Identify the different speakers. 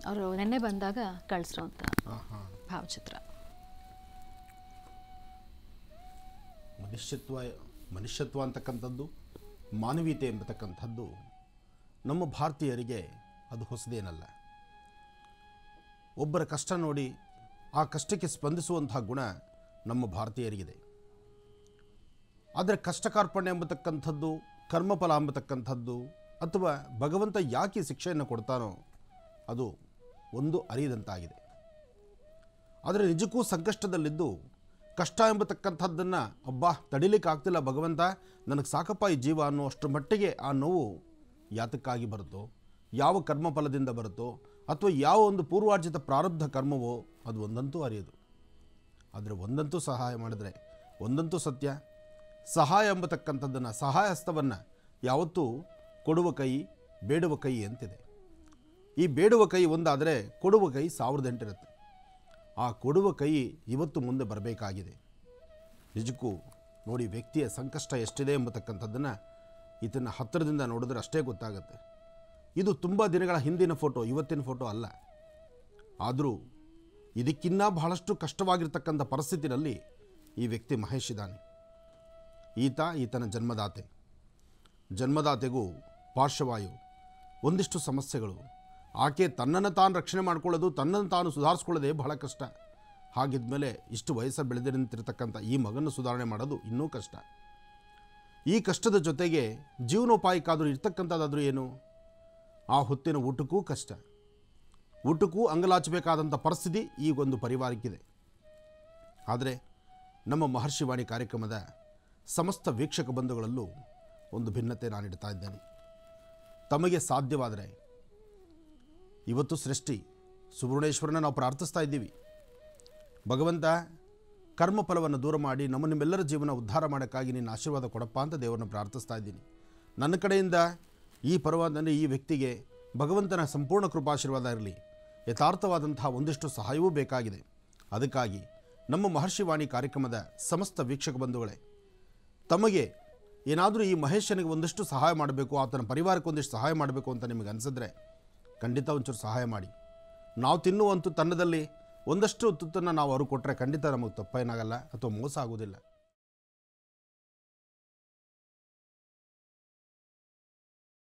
Speaker 1: ಅವರು ನೆನ್ನೆ ಬಂದಾಗ ಕಳಿಸಿರೋಂಥ
Speaker 2: ಹಾಂ ಹಾಂ
Speaker 1: ಭಾವಚಿತ್ರ
Speaker 2: ಮನುಷ್ಯತ್ವ ಮನುಷ್ಯತ್ವ ಅಂತಕ್ಕಂಥದ್ದು ಮಾನವೀಯತೆ ಎಂಬತಕ್ಕಂಥದ್ದು ನಮ್ಮ ಭಾರತೀಯರಿಗೆ ಅದು ಹೊಸದೇನಲ್ಲ ಒಬ್ಬರ ಕಷ್ಟ ನೋಡಿ ಆ ಕಷ್ಟಕ್ಕೆ ಸ್ಪಂದಿಸುವಂತಹ ಗುಣ ನಮ್ಮ ಭಾರತೀಯರಿಗಿದೆ ಆದರೆ ಕಷ್ಟ ಕಾರ್ಪಣ್ಯ ಎಂಬತಕ್ಕಂಥದ್ದು ಕರ್ಮಫಲ ಎಂಬತಕ್ಕಂಥದ್ದು ಅಥವಾ ಭಗವಂತ ಯಾಕೆ ಶಿಕ್ಷೆಯನ್ನು ಕೊಡ್ತಾನೋ ಅದು ಒಂದು ಅರಿಯದಂತಾಗಿದೆ ಆದರೆ ನಿಜಕ್ಕೂ ಸಂಕಷ್ಟದಲ್ಲಿದ್ದು ಕಷ್ಟ ಎಂಬತಕ್ಕಂಥದ್ದನ್ನು ಅಬ್ಬಾ ತಡಿಲಿಕ್ಕೆ ಆಗ್ತಿಲ್ಲ ಭಗವಂತ ನನಗೆ ಸಾಕಪ್ಪ ಈ ಜೀವ ಅನ್ನೋ ಅಷ್ಟರ ಮಟ್ಟಿಗೆ ಆ ನೋವು ಯಾತಕ್ಕಾಗಿ ಬರುತ್ತೋ ಯಾವ ಕರ್ಮಫಲದಿಂದ ಬರುತ್ತೋ ಅಥವಾ ಯಾವ ಒಂದು ಪೂರ್ವಾರ್ಜಿತ ಪ್ರಾರಬ್ಧ ಕರ್ಮವೋ ಅದು ಒಂದಂತೂ ಅರಿಯೋದು ಆದರೆ ಒಂದಂತೂ ಸಹಾಯ ಮಾಡಿದರೆ ಒಂದಂತೂ ಸತ್ಯ ಸಹಾಯ ಎಂಬತಕ್ಕಂಥದ್ದನ್ನು ಸಹಾಯ ಹಸ್ತವನ್ನು ಯಾವತ್ತೂ ಕೊಡುವ ಕೈ ಬೇಡುವ ಕೈ ಅಂತಿದೆ ಈ ಬೇಡುವ ಕೈ ಒಂದಾದರೆ ಕೊಡುವ ಕೈ ಸಾವಿರದ ಎಂಟಿರುತ್ತೆ ಆ ಕೊಡುವ ಕೈ ಇವತ್ತು ಮುಂದೆ ಬರಬೇಕಾಗಿದೆ ನಿಜಕ್ಕೂ ನೋಡಿ ವ್ಯಕ್ತಿಯ ಸಂಕಷ್ಟ ಎಷ್ಟಿದೆ ಎಂಬತಕ್ಕಂಥದ್ದನ್ನು ಇದನ್ನು ಹತ್ತಿರದಿಂದ ನೋಡಿದ್ರೆ ಅಷ್ಟೇ ಗೊತ್ತಾಗುತ್ತೆ ಇದು ತುಂಬ ದಿನಗಳ ಹಿಂದಿನ ಫೋಟೋ ಇವತ್ತಿನ ಫೋಟೋ ಅಲ್ಲ ಆದರೂ ಇದಕ್ಕಿನ್ನ ಬಹಳಷ್ಟು ಕಷ್ಟವಾಗಿರ್ತಕ್ಕಂಥ ಪರಿಸ್ಥಿತಿನಲ್ಲಿ ಈ ವ್ಯಕ್ತಿ ಮಹೇಶ್ ಇದ್ದಾನೆ ಈತ ಈತನ ಜನ್ಮದಾತೆ ಜನ್ಮದಾತೆಗೂ ಪಾರ್ಶ್ವವಾಯು ಒಂದಿಷ್ಟು ಸಮಸ್ಯೆಗಳು ಆಕೆ ತನ್ನನ್ನು ತಾನು ರಕ್ಷಣೆ ಮಾಡ್ಕೊಳ್ಳೋದು ತನ್ನನ್ನು ತಾನು ಸುಧಾರಿಸ್ಕೊಳ್ಳೋದೇ ಬಹಳ ಕಷ್ಟ ಹಾಗಿದ್ಮೇಲೆ ಇಷ್ಟು ವಯಸ್ಸ ಬೆಳೆದು ನಿಂತಿರ್ತಕ್ಕಂಥ ಈ ಮಗನ್ನು ಸುಧಾರಣೆ ಮಾಡೋದು ಇನ್ನೂ ಕಷ್ಟ ಈ ಕಷ್ಟದ ಜೊತೆಗೆ ಜೀವನೋಪಾಯಕ್ಕಾದರೂ ಇರ್ತಕ್ಕಂಥದ್ದಾದರೂ ಏನು ಆ ಹೊತ್ತಿನ ಊಟಕ್ಕೂ ಕಷ್ಟ ಊಟಕ್ಕೂ ಅಂಗಲಾಚಬೇಕಾದಂಥ ಪರಿಸ್ಥಿತಿ ಈಗೊಂದು ಪರಿವಾರಕ್ಕಿದೆ ಆದರೆ ನಮ್ಮ ಮಹರ್ಷಿವಾಣಿ ಕಾರ್ಯಕ್ರಮದ ಸಮಸ್ತ ವೀಕ್ಷಕ ಬಂಧುಗಳಲ್ಲೂ ಒಂದು ಭಿನ್ನತೆ ನಾನು ಇಡ್ತಾ ಇದ್ದೇನೆ ತಮಗೆ ಸಾಧ್ಯವಾದರೆ ಇವತ್ತು ಸೃಷ್ಟಿ ಸುಬ್ರಹ್ಮಣ್ಯೇಶ್ವರನ ನಾವು ಪ್ರಾರ್ಥಿಸ್ತಾ ಇದ್ದೀವಿ ಭಗವಂತ ಕರ್ಮಫಲವನ್ನು ದೂರ ಮಾಡಿ ನಮ್ಮ ನಿಮ್ಮೆಲ್ಲರ ಜೀವನ ಉದ್ಧಾರ ಮಾಡೋಕ್ಕಾಗಿ ನಿನ್ನ ಆಶೀರ್ವಾದ ಕೊಡಪ್ಪ ಅಂತ ದೇವರನ್ನು ಪ್ರಾರ್ಥಿಸ್ತಾ ಇದ್ದೀನಿ ನನ್ನ ಕಡೆಯಿಂದ ಈ ಪರವಾದ ಈ ವ್ಯಕ್ತಿಗೆ ಭಗವಂತನ ಸಂಪೂರ್ಣ ಕೃಪಾಶೀರ್ವಾದ ಇರಲಿ ಯಥಾರ್ಥವಾದಂತಹ ಒಂದಿಷ್ಟು ಸಹಾಯವೂ ಬೇಕಾಗಿದೆ ಅದಕ್ಕಾಗಿ ನಮ್ಮ ಮಹರ್ಷಿವಾಣಿ ಕಾರ್ಯಕ್ರಮದ ಸಮಸ್ತ ವೀಕ್ಷಕ ಬಂಧುಗಳೇ ತಮಗೆ ಏನಾದರೂ ಈ ಮಹೇಶನಿಗೆ ಒಂದಷ್ಟು ಸಹಾಯ ಮಾಡಬೇಕು ಆತನ ಪರಿವಾರಕ್ಕೆ ಒಂದಿಷ್ಟು ಸಹಾಯ ಮಾಡಬೇಕು ಅಂತ ನಿಮಗೆ ಅನಿಸಿದ್ರೆ ಖಂಡಿತ ಒಂಚೂರು ಸಹಾಯ ಮಾಡಿ ನಾವು ತಿನ್ನುವಂಥ ತನ್ನದಲ್ಲಿ ಒಂದಷ್ಟು ತುತ್ತನ್ನು ನಾವು ಅವ್ರಿಗೆ ಕೊಟ್ಟರೆ ಖಂಡಿತ ನಮಗೆ ತಪ್ಪೇನಾಗಲ್ಲ ಅಥವಾ ಮೋಸ ಆಗೋದಿಲ್ಲ